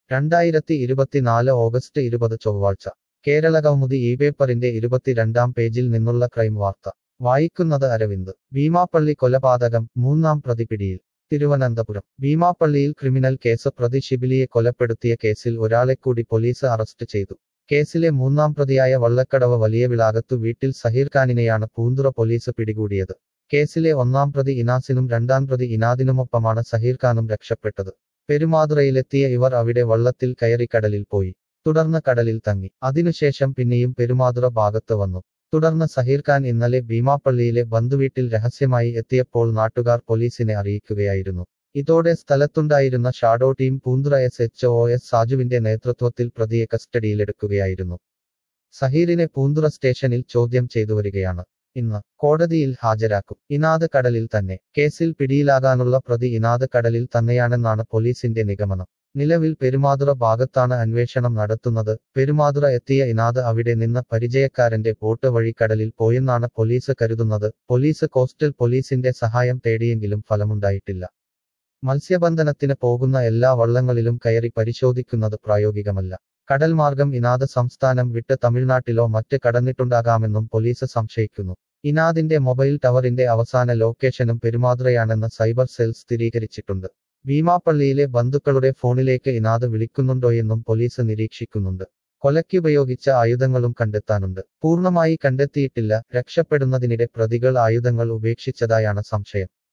രണ്ടായിരത്തി ഇരുപത്തിനാല് ഓഗസ്റ്റ് ഇരുപത് ചൊവ്വാഴ്ച കേരളകൗമുദി ഈ പേപ്പറിന്റെ ഇരുപത്തിരണ്ടാം പേജിൽ നിന്നുള്ള ക്രൈം വാർത്ത വായിക്കുന്നത് അരവിന്ദ് ഭീമാപ്പള്ളി കൊലപാതകം മൂന്നാം പ്രതി പിടിയിൽ തിരുവനന്തപുരം ഭീമാപ്പള്ളിയിൽ ക്രിമിനൽ കേസ് പ്രതി ഷിബിലിയെ കൊലപ്പെടുത്തിയ കേസിൽ ഒരാളെ കൂടി പോലീസ് അറസ്റ്റ് ചെയ്തു കേസിലെ മൂന്നാം പ്രതിയായ വള്ളക്കടവ് വലിയ വിളാകത്തു വീട്ടിൽ സഹീർ ഖാനിനെയാണ് പൂന്തുറ പോലീസ് പിടികൂടിയത് കേസിലെ ഒന്നാം പ്രതി ഇനാസിനും രണ്ടാം പ്രതി ഇനാദിനുമൊപ്പമാണ് സഹീർ ഖാനും രക്ഷപ്പെട്ടത് പെരുമാതുറയിലെത്തിയ ഇവർ അവിടെ വള്ളത്തിൽ കയറി കടലിൽ പോയി തുടർന്ന് കടലിൽ തങ്ങി അതിനുശേഷം പിന്നെയും പെരുമാതുറ ഭാഗത്ത് വന്നു തുടർന്ന് സഹീർ ഖാൻ ഇന്നലെ ഭീമാപ്പള്ളിയിലെ ബന്ധുവീട്ടിൽ രഹസ്യമായി എത്തിയപ്പോൾ നാട്ടുകാർ പോലീസിനെ അറിയിക്കുകയായിരുന്നു ഇതോടെ സ്ഥലത്തുണ്ടായിരുന്ന shadow team Poonthura S H O S സാജുവിന്റെ നേതൃത്വത്തിൽ പ്രതിയെ കസ്റ്റഡിയിലെടുക്കുകയായിരുന്നു സഹീറിനെ പൂന്തുറ സ്റ്റേഷനിൽ ചോദ്യം ചെയ്തു വരികയാണ് ഇന്ന് കോടതിയിൽ ഹാജരാക്കും ഇനാദ് കടലിൽ തന്നെ കേസിൽ പിടിയിലാകാനുള്ള പ്രതി ഇനാദ് കടലിൽ തന്നെയാണെന്നാണ് പോലീസിന്റെ നിഗമനം നിലവിൽ പെരുമാതുറ ഭാഗത്താണ് അന്വേഷണം നടത്തുന്നത് പെരുമാതുറ എത്തിയ ഇനാദ് അവിടെ നിന്ന് പരിചയക്കാരന്റെ ബോട്ട് വഴി കടലിൽ പോയെന്നാണ് പോലീസ് കരുതുന്നത് പോലീസ് കോസ്റ്റൽ പോലീസിന്റെ സഹായം തേടിയെങ്കിലും ഫലമുണ്ടായിട്ടില്ല മത്സ്യബന്ധനത്തിന് പോകുന്ന എല്ലാ വള്ളങ്ങളിലും കയറി പരിശോധിക്കുന്നത് പ്രായോഗികമല്ല കടൽ മാർഗം ഇനാദ് സംസ്ഥാനം വിട്ട് തമിഴ്നാട്ടിലോ മറ്റ് കടന്നിട്ടുണ്ടാകാമെന്നും പോലീസ് സംശയിക്കുന്നു ഇനാദിന്റെ മൊബൈൽ ടവറിന്റെ അവസാന ലൊക്കേഷനും പെരുമാതുറയാണെന്ന് സൈബർ സെൽ സ്ഥിരീകരിച്ചിട്ടുണ്ട് ഭീമാപ്പള്ളിയിലെ ബന്ധുക്കളുടെ ഫോണിലേക്ക് ഇനാദ് വിളിക്കുന്നുണ്ടോയെന്നും പോലീസ് നിരീക്ഷിക്കുന്നുണ്ട് കൊലയ്ക്കുപയോഗിച്ച ആയുധങ്ങളും കണ്ടെത്താനുണ്ട് പൂർണ്ണമായി കണ്ടെത്തിയിട്ടില്ല രക്ഷപ്പെടുന്നതിനിടെ പ്രതികൾ ആയുധങ്ങൾ ഉപേക്ഷിച്ചതായാണ് സംശയം